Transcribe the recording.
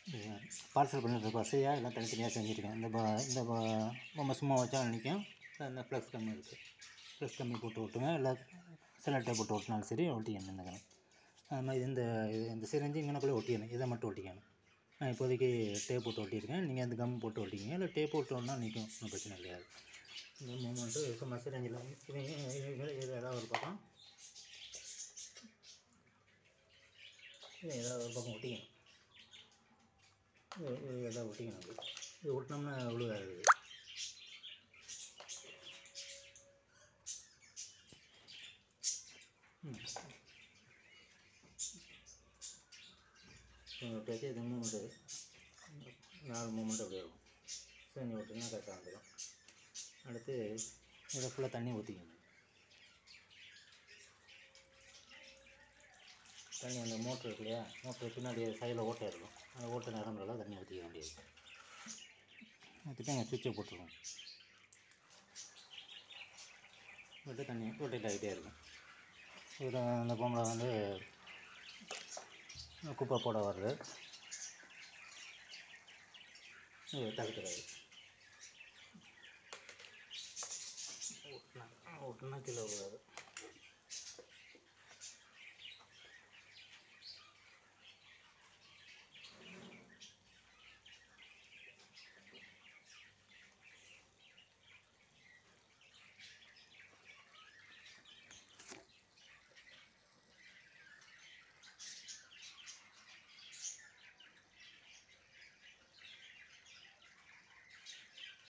Parcel பண்ணுறது பஸ்ஸையாக எல்லாம் தனித்தனியாக செஞ்சுருக்கேன் இந்த ப இந்த ப பொம்மை சும்மா வச்சா நிற்கும் இந்த ஃப்ளெக்ஸ் கம்மி இருக்குது ஃப்ளெக்ஸ் கம்மி போட்டு ஒட்டுங்க இல்லை சிலட்டை போட்டு ஒட்டினாலும் சரி ஒட்டிக்கணும் இந்த கணக்கு அது மாதிரி இந்த இது இந்த சிரஞ்சி இங்கனக்குள்ளே ஒட்டிக்கணும் இதை மட்டும் ஒட்டிக்கணும் நான் இப்போதைக்கு டேப் போட்டு ஒட்டியிருக்கேன் நீங்கள் அந்த கம் போட்டு ஒட்டிக்கிங்க இல்லை டேப் போட்டு ஒட்டினா நிற்கும் ஒன்றும் பிரச்சனை கிடையாது இந்த மூமெண்ட்டு சும்மா சிரஞ்சில் இது இது இது ஏதாவது ஒரு பக்கம் இது ஏதாவது ஒரு பக்கம் ஒட்டிக்கணும் இது இது ஏதாவது ஒட்டிக்கணும் அப்படி இது ஒட்டினோம்னா விழுகாது இது. ம் ஒட்டியாச்சு இது மூமெண்ட்டு நாலு மூமெண்ட் அப்படி இருக்கும் செஞ்சு விட்டிங்கன்னா கரெக்டாக வந்துடும் அடுத்து இதை ஃபுல்லாக தண்ணி ஊற்றிக்கணும் தண்ணி அந்த மோட்ரு இருக்கு இல்லையா மோட்ரு பின்னாடி சைடில் ஓட்டை இருக்கும் அந்த ஓட்டை நிரம்பலாம் தண்ணி ஊற்றிக்க வேண்டியது ஊற்றிட்டு அங்கே சுவிட்சை போட்டுருவோம் விட்டு தண்ணி ரொட்டேட் ஆகிட்டே இருக்கும் இதில் அந்த பொம்பளை வந்து குப்பை போட வருது இது தடுக்கிறது ஓட்டுனா ஓட்டுனா கீழே விடாது